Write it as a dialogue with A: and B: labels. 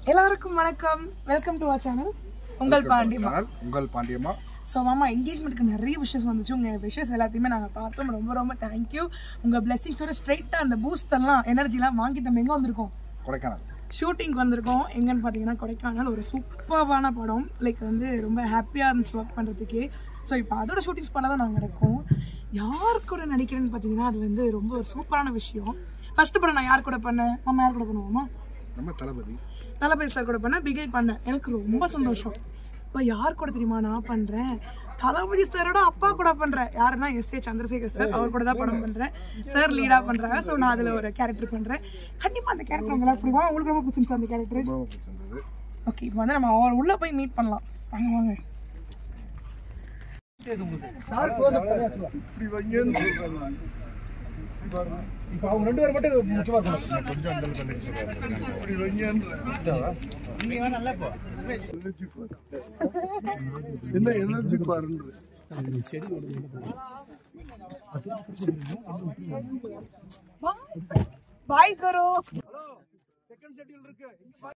A: எல்லாருக்கும் வணக்கம் welcome to our channel உங்கள் பாண்டிமா
B: சேனல் உங்கள் பாண்டியம்மா
A: ஸோ மாமா என்கேஜ்மெண்ட்டுக்கு நிறைய விஷஸ் வந்துச்சு உங்கள் விஷஸ் எல்லாத்தையுமே நாங்கள் பார்த்தோம் ரொம்ப ரொம்ப தேங்க்யூ உங்கள் பிளெஸிங்ஸோட ஸ்ட்ரைட்டாக அந்த பூஸ்ட் எல்லாம் எனர்ஜிலாம் வாங்கிட்டு நம்ம எங்கே வந்திருக்கோம்
B: கொடைக்கானல்
A: ஷூட்டிங்க்கு வந்திருக்கோம் எங்கன்னு பார்த்தீங்கன்னா கொடைக்கானல் ஒரு சூப்பர்வான படம் லைக் வந்து ரொம்ப ஹாப்பியாக இருந்துச்சு ஒர்க் பண்ணுறதுக்கு ஸோ இப்போ அதோட ஷூட்டிங்ஸ் பண்ண தான் நாங்கள் இருக்கோம் யார் கூட நடிக்கிறேன்னு பார்த்தீங்கன்னா அது வந்து ரொம்ப ஒரு சூப்பரான விஷயம் ஃபர்ஸ்ட் படம் நான் யார் கூட பண்ணேன் நம்ம யார் கூட பண்ணுவோமா
B: நம்ம தளபதி
A: தளபதி சார் கூட பண்ணேன் பிகில் பண்ணேன் எனக்கு ரொம்ப சந்தோஷம் இப்போ யார் கூட தெரியுமா நான் பண்ணுறேன் தளபதி சாரோட அப்பா கூட பண்ணுறேன் யாருன்னா எஸ் ஏ சந்திரசேகர் சார் அவர் கூட தான் படம் பண்ணுறேன் சார் லீடாக பண்ணுறாங்க ஸோ நான் அதில் ஒரு கேரக்டர் பண்ணுறேன் கண்டிப்பாக அந்த கேரக்டர் உங்களுக்கு பிடிக்கும் உங்களுக்கு ரொம்ப பிடிச்சிருந்துச்சு அந்த கேரக்டர்
B: ரொம்ப பிடிச்சிருந்தது
A: ஓகே இப்போ வந்து நம்ம அவர் உள்ளே போய் மீட் பண்ணலாம் வாங்க வாங்க
C: இப்போ அவங்க ரெண்டு பேரும் மட்டும் முக்கியமா இருக்கணும்
B: என்ன எனர்ஜி பாருன்றது
A: பாய் கரோ
C: செகண்ட் ஷெட்யூல் இருக்கு